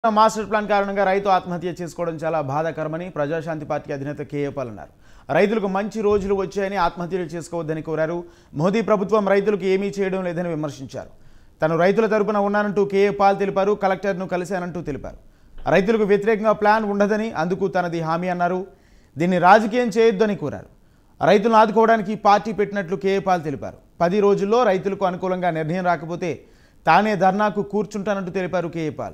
master plan కారణంగా రైతు ఆత్మహత్య చేసుకోవడం చాలా బాధాకరమని ప్రజాశాంతి పార్టీ అధినేత కేఏపాల్ అన్నారు రైతులకు మంచి రోజులు వచ్చాయని ఆత్మహత్యలు చేసుకోవద్దని కోరారు మోదీ ప్రభుత్వం రైతులకు ఏమీ చేయడం లేదని విమర్శించారు తను రైతుల తరపున ఉన్నానంటూ కేఏ పాల్ తెలిపారు కలెక్టర్ను కలిశానంటూ తెలిపారు రైతులకు వ్యతిరేకంగా ప్లాన్ ఉండదని అందుకు తనది హామీ అన్నారు దీన్ని రాజకీయం చేయొద్దని కోరారు రైతులను ఆదుకోవడానికి పార్టీ పెట్టినట్లు కేఏ పాల్ తెలిపారు పది రోజుల్లో రైతులకు అనుకూలంగా నిర్ణయం రాకపోతే తానే ధర్నాకు కూర్చుంటానంటూ తెలిపారు కేఏ పాల్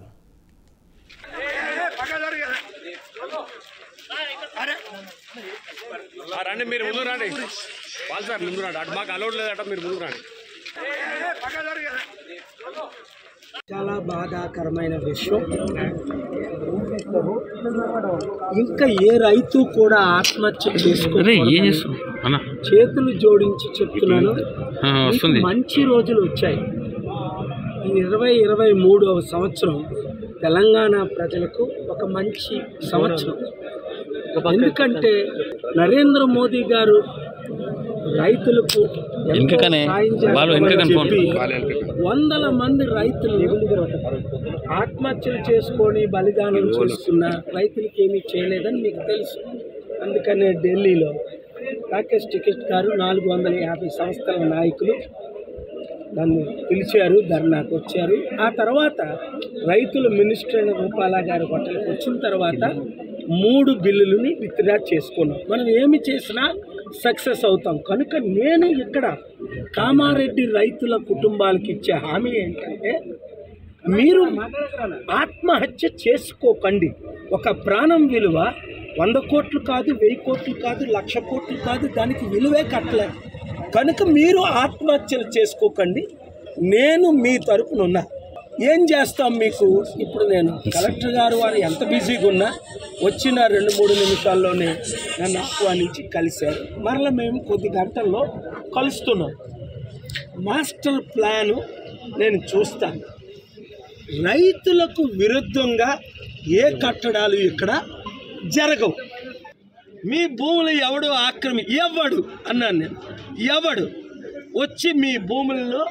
ఆ, రండి మీరు ముందు రండి వాళ్ళు సార్ ముందు రండి అటు మాకు అలౌడ్ లేదట మీరు ముందు రండి చాలా బాధాకరమైన విషయం ఇంకా ఏ రైతు కూడా ఆత్మహత్య అరే చేసుకో ఏం చేస్తావు అన్న చేతులు జోడించి చెప్తున్నాను ఆ, వస్తుంది మీకు మంచి రోజులు వచ్చాయి ఈ ఇరవై ఇరవై మూడవ సంవత్సరం తెలంగాణ ప్రజలకు ఒక మంచి సంవత్సరం ఎందుకంటే నరేంద్ర మోదీ గారు రైతులకు ఎంతో వెనుకనే, సాయం వాళ్ళు చేస్తామని వెనుకనే చెప్పి వందల మంది రైతులు ఆత్మహత్యలు చేసుకొని బలిదానం చేస్తున్న రైతులకి ఏమీ చేయలేదని మీకు తెలుసు అందుకనే ఢిల్లీలో రాకేష్ టికెట్ గారు నాలుగు వందల యాభై సంస్థల నాయకులు నన్ను పిలిచారు ధర్నాకు వచ్చారు ఆ తర్వాత రైతుల మినిస్టర్ అయిన రూపాలా గారి హోటల్కి వచ్చిన తర్వాత మూడు బిల్లులని విత్డ్రా చేసుకున్నాం మనం ఏమి చేసినా సక్సెస్ అవుతాం కనుక నేను ఇక్కడ కామారెడ్డి రైతుల కుటుంబాలకు ఇచ్చే హామీ ఏంటంటే మీరు ఆత్మహత్య చేసుకోకండి ఒక ప్రాణం విలువ వంద కోట్లు కాదు వెయ్యి కోట్లు కాదు లక్ష కోట్లు కాదు దానికి విలువే కట్టలే కనుక మీరు ఆత్మహత్యలు చేసుకోకండి నేను మీ తరపున ఉన్నా ఏం చేస్తాం మీకు ఇప్పుడు నేను కలెక్టర్ గారు వారు ఎంత బిజీగా ఉన్నా వచ్చిన రెండు మూడు నిమిషాల్లోనే నన్ను ఆహ్వానించి కలిశారు మరలా మేము కొద్ది గంటల్లో కలుస్తున్నాం మాస్టర్ ప్లాను నేను చూస్తాను రైతులకు విరుద్ధంగా ఏ కట్టడాలు ఇక్కడ జరగవు మీ భూములు ఎవడు ఆక్రమి ఎవడు అన్నాను నేను ఎవడు వచ్చి మీ భూముల్లో